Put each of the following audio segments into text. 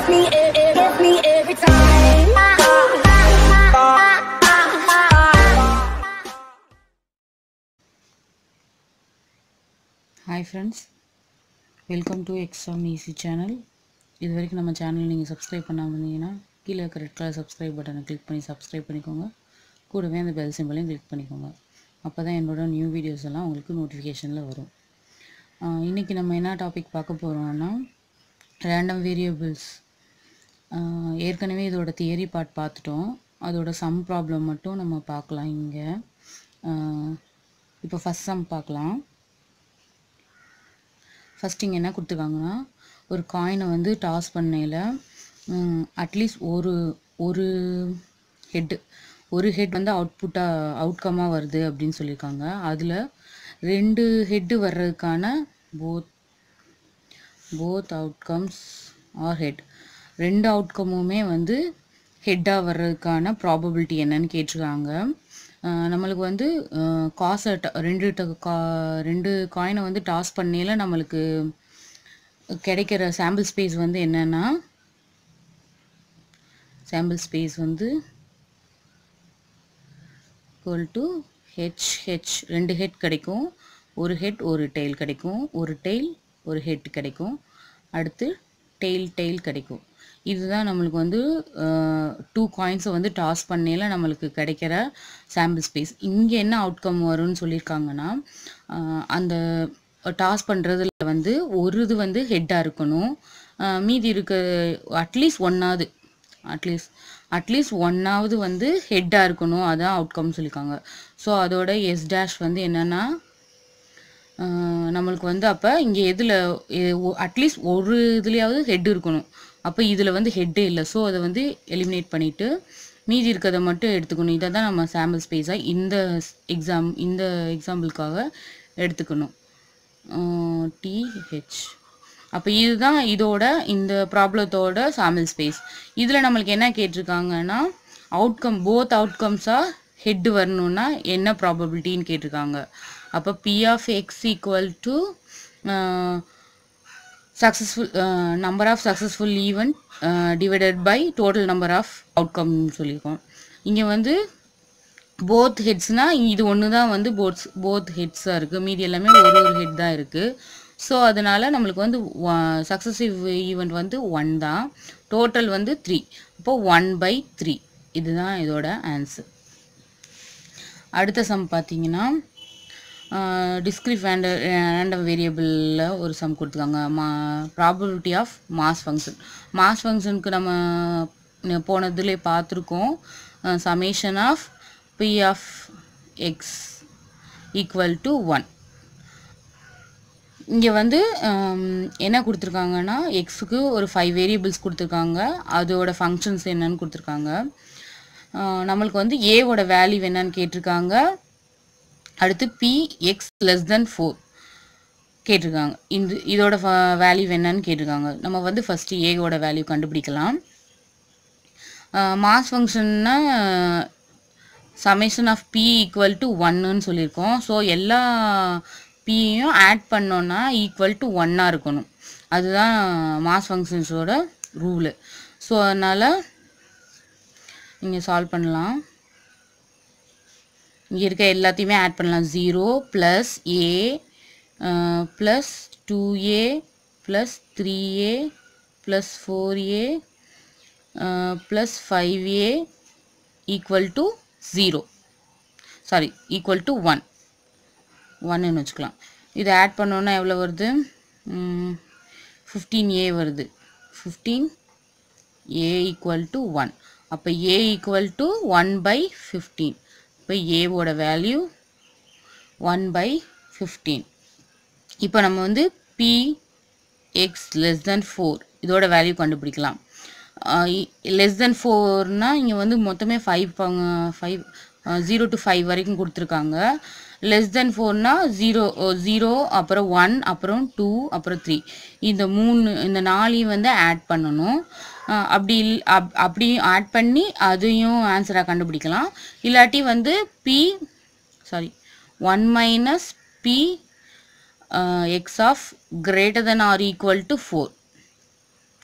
me, eh, eh, give me every time. Hi friends welcome to exam easy channel இது வரைக்கும் நம்ம channel நீங்கள் subscribe பண்ணாமல் இருந்தீங்கன்னா கீழே இருக்க ரெட் கலர் சப்ஸ்கிரைப் பட்டனை கிளிக் பண்ணி சப்ஸ்கிரைப் பண்ணிக்கோங்க கூடவே அந்த பெல் சிம்பிளையும் கிளிக் பண்ணிக்கோங்க அப்போ தான் என்னோட நியூ வீடியோஸ் எல்லாம் உங்களுக்கு நோட்டிஃபிகேஷனில் வரும் ஆஹ் இன்னைக்கு நம்ம என்ன டாபிக் பார்க்க போகிறோம்னா ரேண்டம் வேரியபிள்ஸ் ஏற்கனவே இதோட தியரி பார்ட் பார்த்துட்டோம் அதோட சம் ப்ராப்ளம் மட்டும் நம்ம பார்க்கலாம் இங்கே இப்போ ஃபஸ்ட் சம் பார்க்கலாம் ஃபஸ்ட் இங்கே என்ன கொடுத்துருக்காங்கன்னா ஒரு காயினை வந்து டாஸ் பண்ணையில் அட்லீஸ்ட் ஒரு ஒரு ஹெட்டு ஒரு ஹெட் வந்து அவுட்புட்டாக அவுட்கமாக வருது அப்படின்னு சொல்லியிருக்காங்க அதில் ரெண்டு ஹெட்டு வர்றதுக்கான both both outcomes are head ரெண்டு அவுட்கமுமே வந்து ஹெட்டாக வர்றதுக்கான ப்ராபபிலிட்டி என்னன்னு கேட்டிருக்காங்க அஹ் நம்மளுக்கு வந்து காசை ரெண்டு ட- கா ரெண்டு காயினை வந்து டாஸ் பண்ணையில நம்மளுக்கு கிடைக்கிற சாம்பிள் ஸ்பேஸ் வந்து என்னன்னா சாம்பிள் ஸ்பேஸ் வந்து ஈக்குவல் டு ஹெச் ஹெச் ரெண்டு ஹெட் கிடைக்கும் ஒரு ஹெட் ஒரு டெய்ல் கிடைக்கும் ஒரு டெய்ல் ஒரு ஹெட் கிடைக்கும் அடுத்து டெய்ல் டெய்ல் கிடைக்கும் இதுதான் நம்மளுக்கு வந்து டூ காயின்ஸை வந்து டாஸ் பண்ணையில நம்மளுக்கு கிடைக்கிற சாம்பிள் ஸ்பேஸ் இங்கே என்ன அவுட்கம் வரும்னு சொல்லியிருக்காங்கன்னா அஹ், அந்த டாஸ் பண்ணுறதுல வந்து ஒரு இது வந்து ஹெட்டாக இருக்கணும் அஹ், மீதி இருக்க அட்லீஸ்ட் ஒன்னாவது அட்லீஸ்ட் அட்லீஸ்ட் ஒன்னாவது வந்து ஹெட்டாக இருக்கணும் அதான் அவுட்கம் சொல்லியிருக்காங்க ஸோ அதோட எஸ் டேஷ் வந்து என்னன்னா ஆஹ் நம்மளுக்கு வந்து அப்போ இங்கே எதில் அட்லீஸ்ட் ஒரு இதுலேயாவது ஹெட் இருக்கணும் அப்போ இதில் வந்து ஹெட்டே இல்லை ஸோ அதை வந்து எலிமினேட் பண்ணிவிட்டு மீதி இருக்கிறத மட்டும் எடுத்துக்கணும் இதை தான் நம்ம சாம்பிள் ஸ்பேஸாக இந்த எக்ஸாம் இந்த எக்ஸாம்பிளுக்காக எடுத்துக்கணும் டிஹெச் அப்போ இதுதான் இதோட இந்த ப்ராப்ளத்தோட சாம்பிள் ஸ்பேஸ் இதில் நம்மளுக்கு என்ன கேட்டிருக்காங்கன்னா அவுட்கம் போத் அவுட்கம்ஸாக ஹெட் வரணும்னா என்ன ப்ராபபிலிட்டின்னு கேட்டிருக்காங்க அப்போ P of X equal to successful number of successful event divided by total number of outcome சொல்லியிருக்கோம் இங்கே வந்து போத் ஹெட்ஸ்னால் இது ஒன்று தான் வந்து போட்ஸ் போத் ஹெட்ஸாக இருக்குது மீதி எல்லாமே ஒரு ஒரு ஹெட் தான் இருக்குது ஸோ அதனால் நம்மளுக்கு வந்து சக்ஸஸிவ் ஈவெண்ட் வந்து ஒன் தான் டோட்டல் வந்து த்ரீ அப்போ ஒன் பை த்ரீ இதுதான் இதோட ஆன்சர் அடுத்த சம் பார்த்தீங்கன்னா டிஸ்கிரிட் ரேண்டம் ரேண்டம் வேரியபிளில் ஒரு சம் கொடுத்துருக்காங்க மா probability of mass function mass ஃபங்க்ஷனுக்கு நம்ம ந- போனதுலேயே பார்த்துருக்கோம் summation of P of X equal to one இங்கே வந்து ஹம், என்ன கொடுத்துருக்காங்கன்னா எக்ஸுக்கு ஒரு ஃபைவ் வேரியபிள்ஸ் கொடுத்துருக்காங்க அதோட ஃபங்க்ஷன்ஸ் என்னன்னு கொடுத்துருக்காங்க அஹ், நம்மளுக்கு வந்து ஏவோட வேல்யூ என்னன்னு கேட்டிருக்காங்க அடுத்து P X less than four கேட்டிருக்காங்க இந்த இதோட வேல்யூ என்னன்னு கேட்டிருக்காங்க நம்ம வந்து ஃபஸ்ட்டு ஏவோட வேல்யூ கண்டுபிடிக்கலாம் மாஸ் ஃபங்க்ஷன்னா summation of P equal to ஒன்னுன்னு சொல்லியிருக்கோம் ஸோ எல்லா பியையும் ஆட் பண்ணோன்னா ஈக்குவல் டு ஒன்னாக இருக்கணும் அதுதான் மாஸ் ஃபங்க்ஷன்ஸோட ரூலு ஸோ அதனால் நீங்கள் சால்வ் பண்ணலாம் இங்கே இருக்க எல்லாத்தையுமே ஆட் பண்ணலாம் zero plus A plus two A plus three A plus four A plus five A equal to zero sorry equal to one ஒன்னுன்னு வச்சுக்கலாம் இதை ஆட் பண்ணோன்னா எவ்வளோ வருது ஃபிஃப்டீன் ஏ வருது fifteen A equal to one அப்போ A equal to one by fifteen இப்போ ஏவோட வேல்யூ ஒன் பை ஃபிஃப்டீன் இப்போ நம்ம வந்து P X less than four இதோட வேல்யூ கண்டுபிடிக்கலாம் லெஸ் தென் ஃபோர்னால் இங்கே வந்து மொத்தமே five five zero to five வரைக்கும் கொடுத்துருக்காங்க லெஸ் தென் ஃபோர்னா ஜீரோ ஜீரோ அப்புறம் ஒன் அப்புறம் டூ அப்புறம் த்ரீ இந்த மூணு இந்த நாலையும் வந்து ஆட் பண்ணணும் அஹ் அப்படி இல் அப் அப்படியும் ஆட் பண்ணி அதையும் ஆன்சராக கண்டுபிடிக்கலாம் இல்லாட்டி வந்து P sorry one minus P X of greater than or equal to four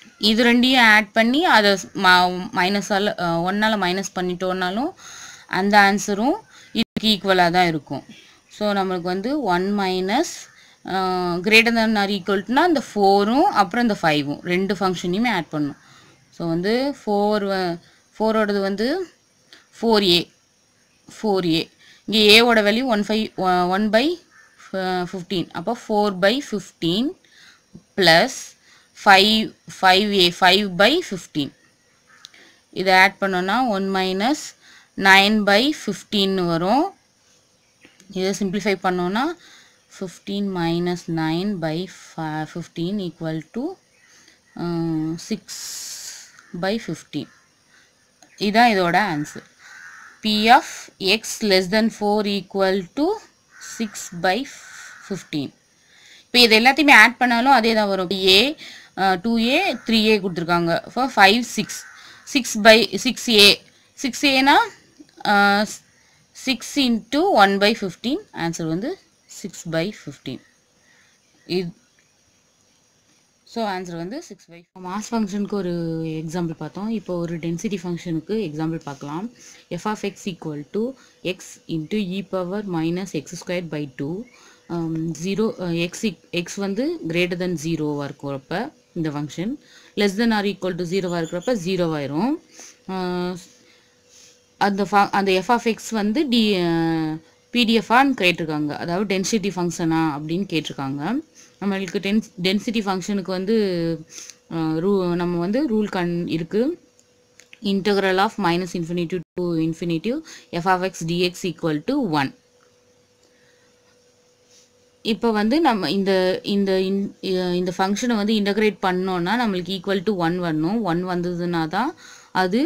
இது ரெண்டையும் ஆட் பண்ணி அதை மைனஸால் ஒன்னால் மைனஸ் பண்ணிட்டோன்னாலும் அந்த ஆன்சரும் இதுக்கு ஈக்குவலாக தான் இருக்கும் ஸோ நம்மளுக்கு வந்து one minus greater than or ஈக்குவல்ட்டுனா இந்த ஃபோரும் அப்புறம் இந்த ஃபைவும் ரெண்டு ஃபங்க்ஷனையுமே ஆட் பண்ணணும் ஸோ வந்து ஃபோர் ஃபோரோடது வந்து ஃபோர் ஏ ஃபோர் ஏ இங்கே ஏவோட value one five one by fifteen அப்போ four by fifteen plus five five A five by fifteen இதை ஆட் பண்ணோன்னா ஒன் மைனஸ் நைன் பை ஃபிஃப்டீன்னு வரும் இதை சிம்பிளிஃபை பண்ணோன்னா fifteen minus nine by fifteen equal to six by fifteen இதுதான் இதோட answer P of X less than four equal to six by fifteen இப்போ இது எல்லாத்தையுமே ஆட் பண்ணாலும் அதே தான் வரும் ஏ டூ ஏ த்ரீ ஏ கொடுத்துருக்காங்க for five six six by six A six ஏனா six into one by fifteen answer வந்து சிக்ஸ் பை ஃபிஃப்டீன் இது ஸோ ஆன்சர் வந்து சிக்ஸ் பை மாஸ் ஃபங்க்ஷனுக்கு ஒரு எக்ஸாம்பிள் பார்த்தோம் இப்போ ஒரு டென்சிட்டி ஃபங்க்ஷனுக்கு எக்ஸாம்பிள் பார்க்கலாம் F of X equal to X into E power minus X square by two zero X X வந்து கிரேட்டர் தென் ஜீரோவாக இருக்கிறப்ப இந்த function less than or equal to ஜீரோவாக இருக்கிறப்ப ஜீரோவாயிரும் அந்த ஃபா அந்த எஃப் ஆஃப் எக்ஸ் வந்து டி பிடிஎஃபான்னு கேட்டிருக்காங்க அதாவது டென்சிட்டி ஃபங்க்ஷனா அப்படின்னு கேட்டிருக்காங்க நம்மளுக்கு டென்ஸ் டென்சிட்டி ஃபங்க்ஷனுக்கு வந்து ரூ நம்ம வந்து ரூல் கண் இருக்குது integral of minus infinity to infinity f of x dx equal to 1 இப்போ வந்து நம்ம இந்த இந்த in- இ- இந்த ஃபங்க்ஷனை வந்து இன்டகிரேட் பண்ணோம்னா நம்மளுக்கு ஈக்குவல் டு ஒன் வரணும் ஒன் வந்ததுன்னா தான் அது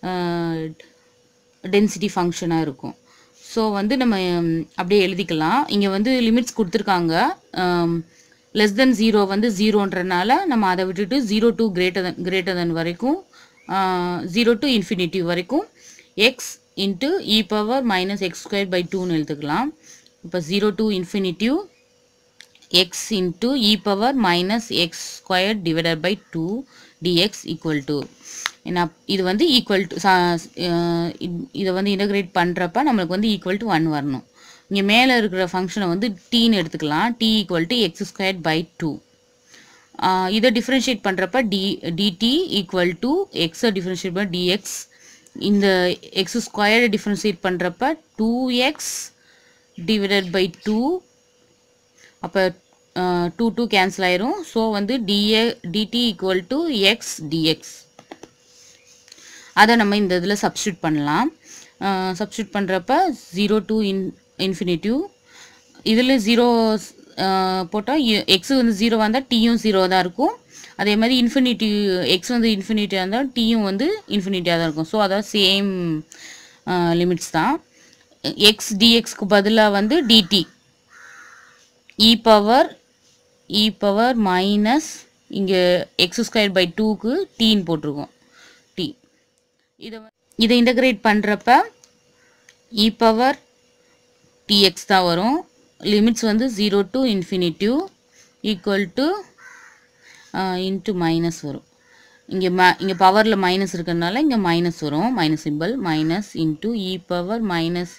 டென்சிட்டி ஃபங்க்ஷனாக இருக்கும் ஸோ வந்து நம்ம ம், அப்படியே எழுதிக்கலாம் இங்கே வந்து லிமிட்ஸ் கொடுத்துருக்காங்க லெஸ் தென் ஜீரோ வந்து ஜீரோன்றனால நம்ம அதை விட்டுட்டு zero to greater than greater than வரைக்கும் ஜீரோ டு இன்ஃபினிட்டி வரைக்கும் x into E power minus X square by டூன்னு எழுதுக்கலாம் இப்போ zero to infinitive x into e power minus x squared divided by 2 dx equal to என்ன இது வந்து equal to இதை வந்து இன்டகிரேட் பண்ணுறப்ப நம்மளுக்கு வந்து ஈக்குவல் டு ஒன் வரணும் இங்கே மேலே இருக்கிற ஃபங்க்ஷனை வந்து டீன்னு எடுத்துக்கலாம் t equal to x square by two இதை டிஃப்ரென்ஷியேட் பண்ணுறப்ப டி டிடி ஈக்குவல் டு எக்ஸை டிஃப்ரென்ஷியேட் பண்ண டிஎக்ஸ் இந்த எக்ஸ் ஸ்கொயரை டிஃப்ரென்ஷியேட் பண்ணுறப்ப two x divided by two அப்போ டூ டூ கேன்சல் ஆயிரும் ஸோ வந்து டிஏ dt equal to x dx அதை நம்ம இந்த இதில் சப்ஸ்டியூட் பண்ணலாம் சப்ஸ்டியூட் பண்ணுறப்ப ஜீரோ டு இன் இன்ஃபினிட்டிவ் இதில் ஜீரோ போட்டால் எக்ஸ் வந்து ஜீரோவாக இருந்தால் டியும் ஜீரோ தான் இருக்கும் அதே மாதிரி இன்ஃபினிட்டி எக்ஸ் வந்து இன்ஃபினிட்டியாக இருந்தால் டியும் வந்து இன்ஃபினிட்டியாக தான் இருக்கும் ஸோ அதான் சேம் லிமிட்ஸ் தான் எக்ஸ் டிஎக்ஸ்க்கு பதிலாக வந்து dt e power e power minus இங்கே எக்ஸ் ஸ்கொயர் பை டூக்கு டீன்னு போட்டிருக்கோம் டி இதை வ- இதை இன்டகிரேட் பண்ணுறப்ப இ பவர் டிஎக்ஸ் தான் வரும் லிமிட்ஸ் வந்து zero to infinitive equal to into minus வரும் இங்கே ம இங்கே பவரில் மைனஸ் இருக்கிறதுனால இங்கே மைனஸ் வரும் மைனஸ் சிம்பிள் மைனஸ் இன்ட்டு இ power minus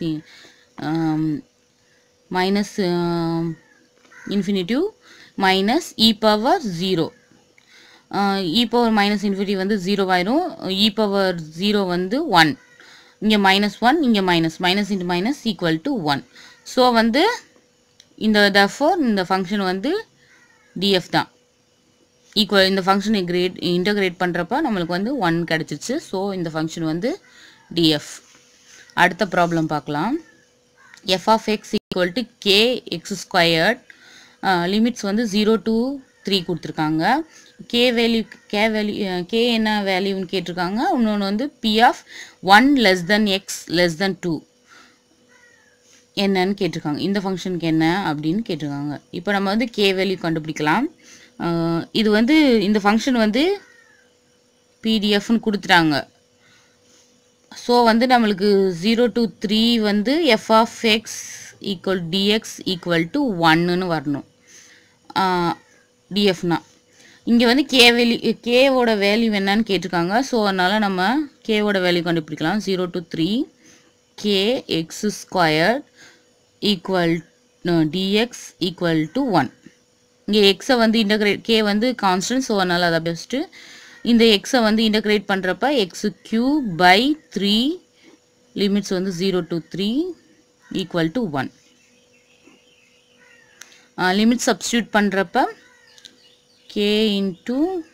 minus infinitive minus e power zero e power minus infinity வந்து ஜீரோ ஆயிரும் இ பவர் ஜீரோ வந்து ஒன் இங்கே மைனஸ் ஒன் இங்கே minus minus into minus equal to one so வந்து இந்த தஃபோர் இந்த function வந்து DF தான் ஈக்குவல் இந்த ஃபங்க்ஷனை கிரேட் இன்டகிரேட் பண்ணுறப்ப நம்மளுக்கு வந்து ஒன் கிடச்சிருச்சு ஸோ இந்த ஃபங்க்ஷன் வந்து டிஎஃப் அடுத்த ப்ராப்ளம் பார்க்கலாம் f of x equal to k x squared limits வந்து ஜீரோ to த்ரீ கொடுத்துருக்காங்க k value k value k என்ன வேல்யூன்னு கேட்டிருக்காங்க இன்னொன்று வந்து p of one less than x less than two என்னன்னு கேட்டிருக்காங்க இந்த ஃபங்க்ஷனுக்கு என்ன அப்படின்னு கேட்டிருக்காங்க இப்போ நம்ம வந்து k வேல்யூ கண்டுபிடிக்கலாம் அஹ் இது வந்து இந்த ஃபங்க்ஷன் வந்து பிடிஎஃப்னு கொடுத்துட்டாங்க ஸோ வந்து நம்மளுக்கு ஜீரோ டு த்ரீ வந்து f of X equal dx equal to ஒன்னுன்னு வரணும் டிஎஃப்னா இங்கே வந்து கே வேல்யூ கேவோட வேல்யூ என்னன்னு கேட்டிருக்காங்க ஸோ அதனால் நம்ம கேவோட வேல்யூ கண்டுபிடிக்கலாம் zero to three k x square equal dx equal to one இங்கே எக்ஸை வந்து இன்டகிரேட் கே வந்து கான்ஸ்டன்ட் ஸோ அதனால் அதை பெஸ்ட்டு இந்த எக்ஸை வந்து இன்டகிரேட் பண்ணுறப்ப x cube by three limits வந்து zero to three equal to one limit substitute பண்ணுறப்ப k into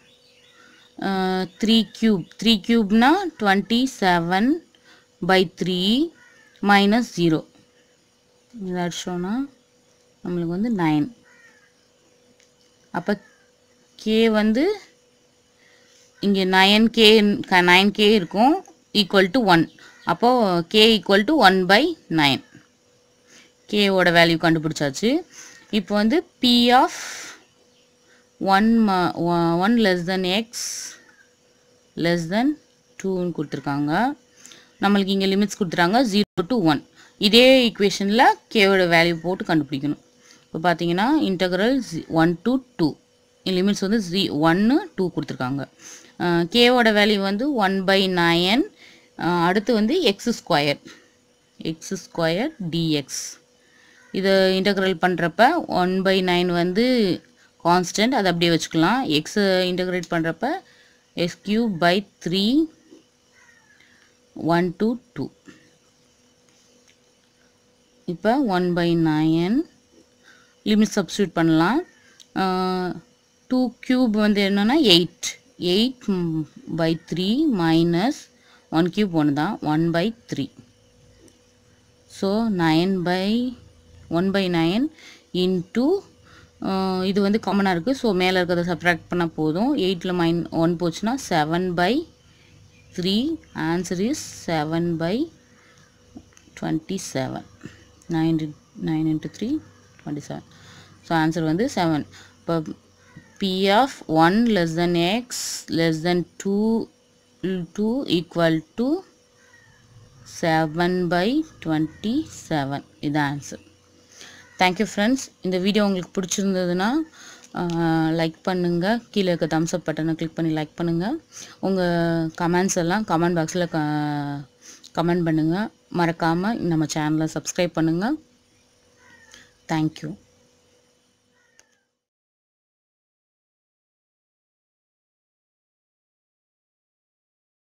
three cube three க்யூப்னா twenty seven by three minus zero இதை அடிச்சோன்னா நம்மளுக்கு வந்து நைன் அப்போ கே வந்து இங்கே நயன் கே நைன் கே இருக்கும் ஈக்குவல் டு ஒன் அப்போது k equal to one by nine கேவோட வேல்யூ கண்டுபிடிச்சாச்சு இப்போ வந்து p of one one less than x less than டூன்னு கொடுத்துருக்காங்க நம்மளுக்கு இங்கே லிமிட்ஸ் கொடுத்துறாங்க ஜீரோ டு ஒன் இதே ஈக்குவேஷனில் கேவோட வேல்யூ போட்டு கண்டுபிடிக்கணும் இப்போ பார்த்தீங்கன்னா integral one to two limits வந்து ஜி ஒன்று டூ கொடுத்துருக்காங்க கேவோட வேல்யூ வந்து ஒன் பை நயன் அடுத்து வந்து x square x square dx இதை இன்டகிரல் பண்ணுறப்ப ஒன் பை நைன் வந்து கான்ஸ்டன்ட் அதை அப்படியே வச்சுக்கலாம் எக்ஸை இன்டகிரேட் பண்ணுறப்ப x cube by three one two two இப்போ one by nine limit substitute பண்ணலாம் டூ க்யூப் வந்து என்னென்னா eight eight by three minus one cube ஒன்று தான் one by three so nine by one by nine into இது வந்து காமனாக இருக்குது ஸோ மேலே இருக்கிறத சப்ராக்ட் பண்ணால் போதும் எயிட்டில் மைன் ஒன் போச்சுன்னா seven by three answer is seven by twenty seven nine nine into three twenty seven so answer வந்து செவன் இப்போ p of one less than x less than two two equal to seven by twenty seven இது answer thank you friends இந்த video உங்களுக்கு பிடிச்சிருந்ததுன்னா like பண்ணுங்கள் கீழே இருக்க Thums அப் பட்டனை கிளிக் பண்ணி லைக் பண்ணுங்கள் உங்கள் கமெண்ட்ஸ் எல்லாம் கமெண்ட் பாக்ஸில் க கமெண்ட் பண்ணுங்கள் மறக்காமல் நம்ம சேனலை சப்ஸ்கிரைப் பண்ணுங்கள் தேங்க்யூ